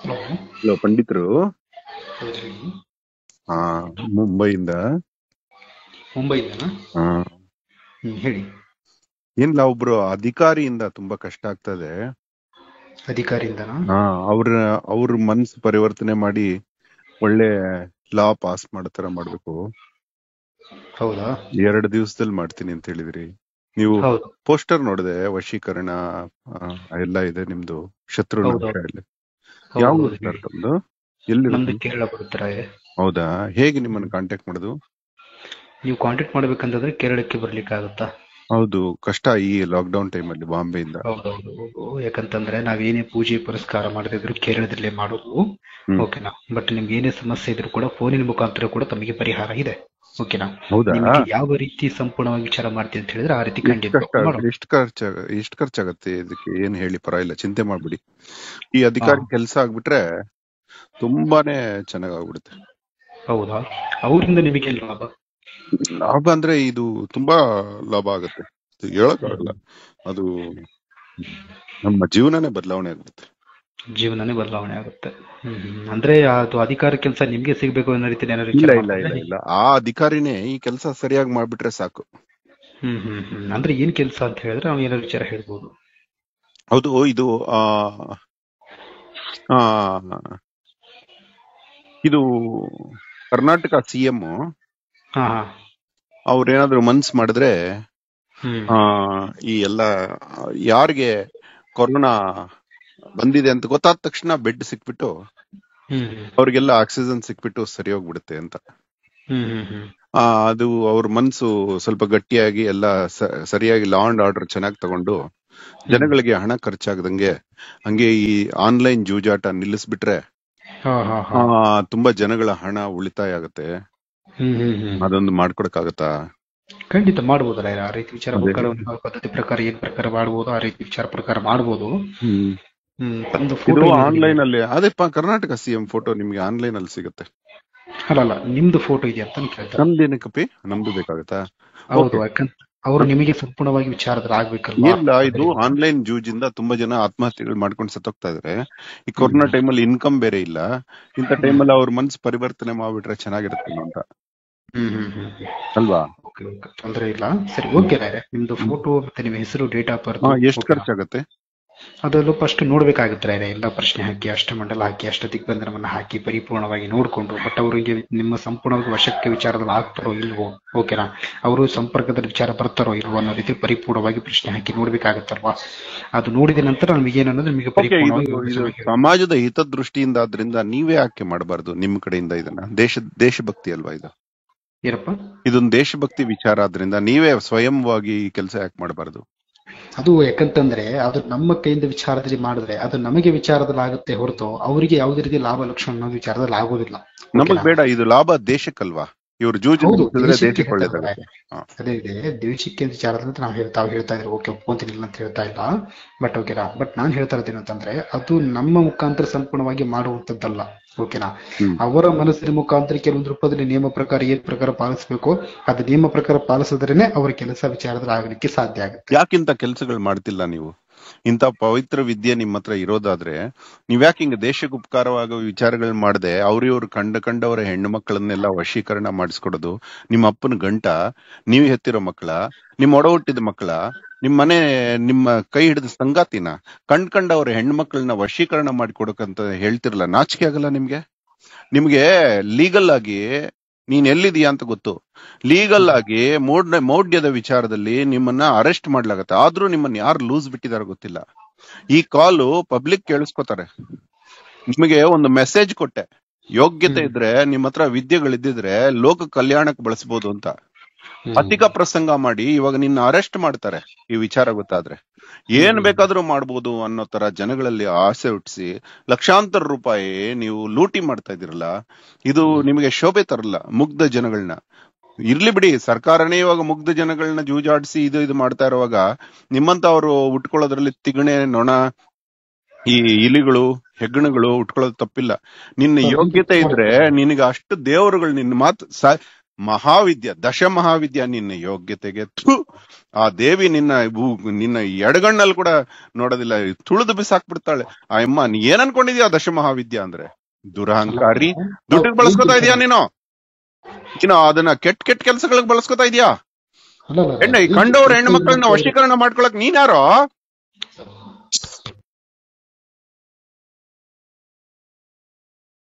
Hello hello ಪಂಡಿತರು ಹೌದ್ರಿ ಆ ಮುಂಬೈಯಿಂದ ಮುಂಬೈಯಿಂದನಾ ಆ, ಹ್ಮ್ ಹೇಳಿ ಏನಿಲ್ಲ ಒಬ್ರು ಅಧಿಕಾರಿಯಿಂದ ತುಂಬಾ ಕಷ್ಟ ಆಗ್ತದೆ ಅಧಿಕಾರಿಯಿಂದನಾ ಆ, ಅವ್ರ ಅವ್ರ ಮನ್ಸು ಪರಿವರ್ತನೆ ಮಾಡಿ ಒಳ್ಳೆ ಲಾ ಪಾಸ್ ಮಾಡೋ ತರ ಮಾಡ್ಬೇಕು ಹೌದಾ ಎರಡು ದಿವಸದಲ್ಲಿ ಮಾಡ್ತೀನಿ ಅಂತ ಹೇಳಿದ್ರಿ ನೀವು ಹೌದು ಪೋಸ್ಟರ್ ನೋಡಿದೆ ವಶೀಕರಣ ಆ, ಎಲ್ಲ ಇದೆ ನಿಮ್ದು ಶತ್ರು ಹೌದು. ನಾಶ ಎಲ್ಲ ಹೌದು, ಯಾವ ಹೌದು, ಊರು ಸರ್ ಹೇಳಿ. ತಮ್ದು ಎಲ್ಲಿ ನಮ್ದು ಕೇರಳ ಬರುತ್ತಾರೆ ಹೌದಾ ಹೇಗೆ ನಿಮ್ಮನ್ನ ಕಾಂಟ್ಯಾಕ್ಟ್ ಮಾಡೋದು ನೀವು ಕಾಂಟ್ಯಾಕ್ಟ್ ಮಾಡ್ಬೇಕಂತಂದ್ರೆ ಕೇರಳಕ್ಕೆ ಬರ್ಲಿಕ್ಕೆ ಆಗುತ್ತಾ ಹೌದು ಕಷ್ಟ ಈ ಲಾಕ್ಡೌನ್ ಟೈಮಲ್ಲಿ ಬಾಂಬೆಯಿಂದ ಹೌದೌದು ಹೌದು ಯಾಕಂತಂದ್ರೆ ನಾವೇನೇ ಪೂಜೆ ಪುರಸ್ಕಾರ ಮಾಡದಿದ್ರು ಕೇರಳದಲ್ಲೇ ಮಾಡೋದು ಹ್ಮ್. ಓಕೆನಾ ಬಟ್ ನಿಮ್ಗೆ ಏನೇ ಸಮಸ್ಯೆ ಇದ್ರು ಕೂಡ ಫೋನಿನ ಮುಖಾಂತರ ಕೂಡ ತಮಗೆ ಪರಿಹಾರ ಇದೆ ಓಕೆನಾ ಹೌದಾ ನಿಮಗೆ ಯಾವ ರೀತಿ ಸಂಪೂರ್ಣವಾಗಿ ವಿಚಾರ ಮಾಡ್ತೀನಿ ಅಂತ ಹೇಳಿದ್ರೆ ಆ ರೀತಿ ಎಷ್ಟು ಖಂಡಿತ ಕಷ್ಟ ಮಾಡೋಣ ಎಷ್ಟು ಖರ್ಚಾಗ ಎಷ್ಟು ಖರ್ಚಾಗತ್ತೆ ಇದಕ್ಕೆ ಏನ್ ಹೇಳಿ ಪರವಾಗಿಲ್ಲ ಚಿಂತೆ ಮಾಡ್ಬಿಡಿ ಈ ಅಧಿಕಾರಿ ಹಾ. ಕೆಲಸ ಆಗ್ಬಿಟ್ರೆ ತುಂಬಾನೇ ಚೆನ್ನಾಗ್ ಆಗ್ಬಿಡುತ್ತೆ ಹೌದಾ ಅವರಿಂದ ನಿಮಗೆ ಏನ್ ಲಾಭ ಲಾಭ ಅಂದ್ರೆ ಇದು ತುಂಬಾ ಲಾಭ ಆಗುತ್ತೆ ಇದು ಹೇಳಕ್ಕಾಗಲ್ಲ ಅದು ನಮ್ಮ ಜೀವನನೇ ಬದಲಾವಣೆ ಆಗುತ್ತೆ ಜೀವನನೇ ಬದಲಾವಣೆ ಆಗುತ್ತೆ ಹ್ಮ್ ಹ್ಮ್. ಅಂದ್ರೆ ಅದು ಅಧಿಕಾರ ಕೆಲಸ ನಿಮ್ಗೆ ಸಿಗ್ಬೇಕು ಅನ್ನೋ ರೀತಿ ಏನಾದ್ರು ಇಲ್ಲ ವಿಚಾರ ಇಲ್ಲ ಇಲ್ಲ ಮಾಡ್ಕೊಂಡ್ರೆ? ಇಲ್ಲ ಆ ಅಧಿಕಾರಿನೇ ಈ ಕೆಲಸ ಸರಿಯಾಗಿ ಮಾಡ್ಬಿಟ್ರೆ ಸಾಕು ಹ್ಮ್ ಹ್ಮ್ ಹ್ಮ್ ಅಂದ್ರೆ ಏನ್ ಕೆಲಸ ಅಂತ ಹೇಳಿದ್ರೆ ನಾವು ಏನಾದ್ರು ವಿಚಾರ ಹೇಳ್ಬೋದು ಹೌದು ಇದು ಆ ಆ, ಇದು ಕರ್ನಾಟಕ ಸಿಎಂ ಹಾ ಹಾ ಅವ್ರೇನಾದ್ರು ಮನ್ಸ್ ಮಾಡಿದ್ರೆ ಹ್ಮ್ ಆ ಈ ಎಲ್ಲ ಯಾರಿಗೆ ಕೊರೋನಾ ಬಂದಿದೆ ಅಂತ ಗೊತ್ತಾದ ತಕ್ಷಣ ಬೆಡ್ ಸಿಕ್ಬಿಟ್ಟು ಹ್ಮ್ ಹ್ಮ್ ಅವ್ರಿಗೆಲ್ಲ ಆಕ್ಸಿಜನ್ ಸಿಕ್ಬಿಟ್ಟು ಸರಿ ಹೋಗ್ಬಿಡುತ್ತೆ ಅಂತ ಹ್ಮ್ ಹ್ಮ್ ಹ್ಮ್ ಆ ಅದು ಅವ್ರ ಮನ್ಸು ಸ್ವಲ್ಪ ಗಟ್ಟಿಯಾಗಿ ಎಲ್ಲ ಸ- ಸರಿಯಾಗಿ ಲಾ ಅಂಡ್ ಆರ್ಡರ್ ಚೆನ್ನಾಗಿ ತಗೊಂಡು ಜನಗಳಿಗೆ ಹಣ ಖರ್ಚಾಗದಂಗೆ ಹಂಗೆ ಈ ಆನ್ಲೈನ್ ಜೂಜಾಟ ನಿಲ್ಲಿಸ್ಬಿಟ್ರೆ ಹಾ ಹಾ ಆ, ಹಾ ತುಂಬಾ ಜನಗಳ ಹಣ ಉಳಿತಾಯ ಆಗತ್ತೆ ಹ್ಮ್ ಹ್ಮ್ ಹ್ಮ್ ಅದೊಂದು ಮಾಡ್ಕೊಡಕ್ಕಾಗತ್ತಾ ಖಂಡಿತ ಮಾಡ್ಬೋದಲ್ಲ ಆ ರೀತಿ ವಿಚಾರ ಅದೇ. ಪ್ರಕಾರ ಒಂದು ಪದ್ಧತಿ ಪ್ರಕಾರ ಏನ್ ಪ್ರಕಾರ ಮಾಡ್ಬೋದು ಆ ರೀತಿ ವಿಚಾರ ಪ್ರಕಾರ ಮಾಡ್ಬೋದು ಹ್ಮ್ ಹ್ಮ್ ಒಂದು ಇದು ಫೋಟೋ ಆನ್ಲೈನ್ ಅಲ್ಲಿ ಅದೇ ಪ- ಕರ್ನಾಟಕ ಸಿಎಂ ಫೋಟೋ ನಿಮ್ಗೆ ಆನ್ಲೈನ್ ಅಲ್ಲಿ ಸಿಗುತ್ತೆ ಅಲ್ಲ ಅಲ್ಲ ನಿಮ್ದು ಫೋಟೋ ಇದೆಯಾ ಅಂತ ಕೇಳ್ತಾರೆ ನಮ್ದೇನಕ್ಕಪ್ಪಿ ನಮ್ದು ಬೇಕಾಗತ್ತಾ ಹೌದು ಯಾಕಂತ ಅವರು ನಿಮಗೆ ಸಂಪೂರ್ಣವಾಗಿ ವಿಚಾರದಲ್ಲಿ ಆಗ್ಬೇಕಲ್ವಾ ಇಲ್ಲ ಇದು ಆನ್ಲೈನ್ ಜೂಜಿಂದ ತುಂಬಾ ಜನ ಆತ್ಮಹತ್ಯೆಗಳು ಮಾಡ್ಕೊಂಡು ಸತ್ತೋಗ್ತಾ ಇದಾರೆ ಈ ಕೊರೋನಾ ಟೈಮಲ್ಲಿ ಇನ್ಕಮ್ ಬೇರೆ ಇಲ್ಲ ಇಂಥ ಟೈಮಲ್ಲಿ ಅವ್ರ ಮನ್ಸು ಪರಿವರ್ತನೆ ಮಾಡ್ಬಿಟ್ರೆ ಚೆನ್ನಾಗಿರುತ್ತೆ ಅಂತ ಹ್ಮ್ ಹ್ಮ್ ಹ್ಮ್ ಹ್ಮ್. ಅಲ್ವಾ ಓಕೆ ಓಕೆ ತೊಂದ್ರೆ ಇಲ್ಲ ಸರಿ ಓಕೆ ರಾಯ್ರೆ ನಿಮ್ದು ಫೋಟೋ ಮತ್ತೆ ನಿಮ್ಮ ಹೆಸರು ಡೇಟ್ ಆಫ್ ಬರ್ತ್ ಹಾ, ಎಷ್ಟು ಖರ್ಚಾಗತ್ತೆ ಅದೆಲ್ಲ ಫಸ್ಟ್ ನೋಡ್ಬೇಕಾಗುತ್ತೆ ರಾಯ್ರೆ ಎಲ್ಲ ಪ್ರಶ್ನೆ ಹಾಕಿ ಅಷ್ಟಮಂಡಲ ಹಾಕಿ ಅಷ್ಟ ದಿಗ್ಬಂಧನವನ್ನ ಹಾಕಿ ಪರಿಪೂರ್ಣವಾಗಿ ನೋಡ್ಕೊಂಡು ಬಟ್ ಅವರಿಗೆ ನಿಮ್ಮ ಸಂಪೂರ್ಣವಾಗಿ ವಶಕ್ಕೆ ವಿಚಾರದಲ್ಲಿ ಆಗ್ತಾರೋ ಇಲ್ವೋ ಓಕೆನಾ ಅವರು ಸಂಪರ್ಕದಲ್ಲಿ ವಿಚಾರ ಬರ್ತಾರೋ ಇಲ್ವೋ ಅನ್ನೋ ರೀತಿ ಪರಿಪೂರ್ಣವಾಗಿ ಪ್ರಶ್ನೆ ಹಾಕಿ ನೋಡ್ಬೇಕಾಗತ್ತಲ್ವಾ ಅದು ನೋಡಿದ ನಂತರ ನಮಗೆ ಏನನ್ನೋದು ನಿಮಗೆ ಓಕೆ ಪರಿಪೂರ್ಣವಾಗಿ ಇದು ಇದು ವಿವರಿಸಬೇಕು. ಸಮಾಜದ ಹಿತದೃಷ್ಟಿಯಿಂದ ಆದ್ರಿಂದ ನೀವೇ ಯಾಕೆ ಮಾಡಬಾರ್ದು ನಿಮ್ ಕಡೆಯಿಂದ ಇದನ್ನ ದೇಶ ದೇಶಭಕ್ತಿ ಅಲ್ವಾ ಇದು ಏನಪ್ಪ ಇದೊಂದು ದೇಶಭಕ್ತಿ ವಿಚಾರ ಆದ್ರಿಂದ ನೀವೇ ಸ್ವಯಂವಾಗಿ ಈ ಕೆಲಸ ಯಾಕೆ ಮಾಡಬಾರ್ದು ಅದು ಯಾಕಂತಂದ್ರೆ ಅದು ನಮ್ಮ ಕೈಯಿಂದ ವಿಚಾರದಲ್ಲಿ ಮಾಡಿದ್ರೆ ಅದು ನಮಗೆ ವಿಚಾರದಲ್ಲಿ ಆಗುತ್ತೆ ಹೊರತು ಅವರಿಗೆ ಯಾವುದೇ ರೀತಿ ಲಾಭ ಲಕ್ಷಣ ಅನ್ನೋ ವಿಚಾರದಲ್ಲಿ ಆಗೋದಿಲ್ಲ ನಮಗ್ ಓಕೆನಾ? ಬೇಡ ಇದು ಲಾಭ ದೇಶಕ್ಕಲ್ವಾ ಇವ್ರು ಜೂಜ್ ಹೌದು ನಿಲ್ಸಿದ್ರೆ ದೇಶಕ್ಕೆ ದೇಶಕ್ಕೆ ಹೇಳ್ತಾ ಒಳ್ಳೇದಾಗುತ್ತೆ ಇದ್ದಾರೆ. ಹಾ. ಅದೇ ಇದೆ ದೇಶಕ್ಕೆ ವಿಚಾರದಲ್ಲಿ ನಾವು ಹೇಳ್ತಾ ಹೇಳ್ತಾ ಇದ್ರೆ ಓಕೆ ಒಪ್ಕೊಂತೀನಿ ಇಲ್ಲ ಅಂತ ಹೇಳ್ತಾ ಇಲ್ಲ ಬಟ್ ಓಕೆನಾ ಬಟ್ ನಾನ್ ಹೇಳ್ತಾ ಇರೋದು ಏನಂತಂದ್ರೆ ಅದು ನಮ್ಮ ಮುಖಾಂತರ ಸಂಪೂರ್ಣವಾಗಿ ಮಾಡುವಂತದ್ದಲ್ಲ ಓಕೆನಾ ಹ್ಮ್. ಅವರ ಮನಸ್ಸಿನ ಮುಖಾಂತರ ಕೆಲವೊಂದು ರೂಪದಲ್ಲಿ ನಿಯಮ ಪ್ರಕಾರ ಏನ್ ಪ್ರಕಾರ ಪಾಲಿಸಬೇಕು ಅದು ನಿಯಮ ಪ್ರಕಾರ ಪಾಲಿಸಿದ್ರೇನೆ ಅವರ ಕೆಲಸ ವಿಚಾರದಲ್ಲಿ ಆಗಲಿಕ್ಕೆ ಸಾಧ್ಯ ಆಗುತ್ತೆ ಯಾಕಿಂತ ಕೆಲ್ಸಗಳು ಮಾಡ್ತಿಲ್ಲ ನೀವು ಇಂಥ ಪವಿತ್ರ ವಿದ್ಯೆ ನಿಮ್ಮ ಹತ್ರ ಇರೋದಾದ್ರೆ ನೀವ್ಯಾಕೆ ಹಿಂಗ ದೇಶಕ್ಕೆ ಉಪಕಾರವಾಗೋ ವಿಚಾರಗಳು ಮಾಡದೆ ಅವ್ರಿವ್ರು ಕಂಡ ಕಂಡವರ ಹೆಣ್ಣು ಮಕ್ಕಳನ್ನೆಲ್ಲ ವಶೀಕರಣ ಮಾಡಿಸ್ಕೊಡೋದು ನಿಮ್ಮ ಅಪ್ಪನ ಗಂಟ ನೀವು ಹೆತ್ತಿರೋ ಮಕ್ಕಳ ನಿಮ್ಮ ಒಡ ಹುಟ್ಟಿದ ಮಕ್ಕಳ ನಿಮ್ ಮನೆ ನಿಮ್ಮ ಕೈ ಹಿಡಿದ ಸಂಗಾತಿನ ಕಂಡ್ ಕಂಡವ್ರ ಹೆಣ್ಣು ಮಕ್ಕಳನ್ನ ವಶೀಕರಣ ಮಾಡಿಕೊಡಕಂತ ಹೇಳ್ತಿರಲ್ಲ ನಾಚಿಕೆ ಆಗಲ್ಲ ನಿಮ್ಗೆ ನಿಮ್ಗೆ ಲೀಗಲ್ ಆಗಿ ನೀನ್ ಎಲ್ಲಿದೀಯಾ ಅಂತ ಗೊತ್ತು ಲೀಗಲ್ ಆಗಿ ಮೌಢ್ಯ ಮೌಢ್ಯದ ವಿಚಾರದಲ್ಲಿ ನಿಮ್ಮನ್ನ ಅರೆಸ್ಟ್ ಮಾಡ್ಲಾಗತ್ತೆ ಆದ್ರೂ ನಿಮ್ಮನ್ನ ಯಾರು ಲೂಸ್ ಬಿಟ್ಟಿದಾರೋ ಗೊತ್ತಿಲ್ಲ ಈ ಕಾಲು ಪಬ್ಲಿಕ್ ಕೇಳಿಸ್ಕೊತಾರೆ ನಿಮಗೆ ಒಂದು ಮೆಸೇಜ್ ಕೊಟ್ಟೆ ಯೋಗ್ಯತೆ ಹ್ಮ್. ಇದ್ರೆ ನಿಮ್ಮ ಹತ್ರ ವಿದ್ಯೆಗಳಿದ್ದಿದ್ರೆ ಲೋಕ ಕಲ್ಯಾಣಕ್ಕೆ ಬಳಸಬಹುದು ಅಂತ ಹ್ಮ್. ಅಧಿಕ ಪ್ರಸಂಗ ಮಾಡಿ ಇವಾಗ ನಿನ್ನ ಅರೆಸ್ಟ್ ಮಾಡ್ತಾರೆ ಈ ವಿಚಾರ ಗೊತ್ತಾದ್ರೆ ಏನ್ ಹ್ಮ್. ಬೇಕಾದ್ರೂ ಮಾಡ್ಬೋದು ಅನ್ನೋ ತರ ಜನಗಳಲ್ಲಿ ಆಸೆ ಹುಟ್ಟಿಸಿ ಲಕ್ಷಾಂತರ ರೂಪಾಯಿ ನೀವು ಲೂಟಿ ಮಾಡ್ತಾ ಇದೀರಲ್ಲ ಇದು ನಿಮಗೆ ಶೋಭೆ ತರಲ್ಲ ಮುಗ್ಧ ಜನಗಳನ್ನ ಇರ್ಲಿ ಬಿಡಿ ಸರ್ಕಾರನೇ ಇವಾಗ ಮುಗ್ಧ ಜನಗಳನ್ನ ಜೂಜಾಡಿಸಿ ಇದು ಇದು ಮಾಡ್ತಾ ಇರುವಾಗ ನಿಮ್ಮಂತ ಅವರು ಉಟ್ಕೊಳ್ಳೋದ್ರಲ್ಲಿ ತಿಗಣೆ ನೊಣ ಈ ಇಲಿಗಳು ಹೆಗ್ಗಣಗಳು ಉಟ್ಕೊಳ್ಳೋದು ತಪ್ಪಿಲ್ಲ ನಿನ್ನ ಯೋಗ್ಯತೆ ಇದ್ರೆ ನಿನಗೆ ಅಷ್ಟು ದೇವರುಗಳು ನಿನ್ನ ಮಾತು ಸ- ಮಹಾವಿದ್ಯ ದಶ ಮಹಾವಿದ್ಯ ನಿನ್ನ ಯೋಗ್ಯತೆಗೆ ಥು ಆ ದೇವಿ ನಿನ್ನ ಭೂ- ನಿನ್ನ ಎಡಗಣ್ಣಲ್ಲಿ ಕೂಡ ನೋಡೋದಿಲ್ಲ ತುಳಿದು ಬಿಸಾಕ್ಬಿಡ್ತಾಳೆ ಆ ಅಮ್ಮ ನೀ ಏನ್ ಅನ್ಕೊಂಡಿದ್ಯಾ ದಶ ಮಹಾವಿದ್ಯ ಅಂದ್ರೆ ದುರಹಂಕಾರಿ ದುಡ್ಡಿಗೆ ಬಳಸ್ಕೊತಾ ಇದೀಯಾ ನೀನು ನೀನು ಅದನ್ನ ಕೆಟ್ಟ ಕೆಟ್ಟ ಕೆಲ್ಸಗಳಿಗೆ ಬಳಸ್ಕೊತಾ ಇದೀಯಾ ಅಲ್ಲ, ಅಲ್ಲ, ಹೆಣ್ಣ ಈ ಕಂಡವ್ರ ಹೆಣ್ಣು ಮಕ್ಕಳನ್ನ ವಶೀಕರಣ ಮಾಡ್ಕೊಳಕ್ ನೀನ್ಯಾರೋ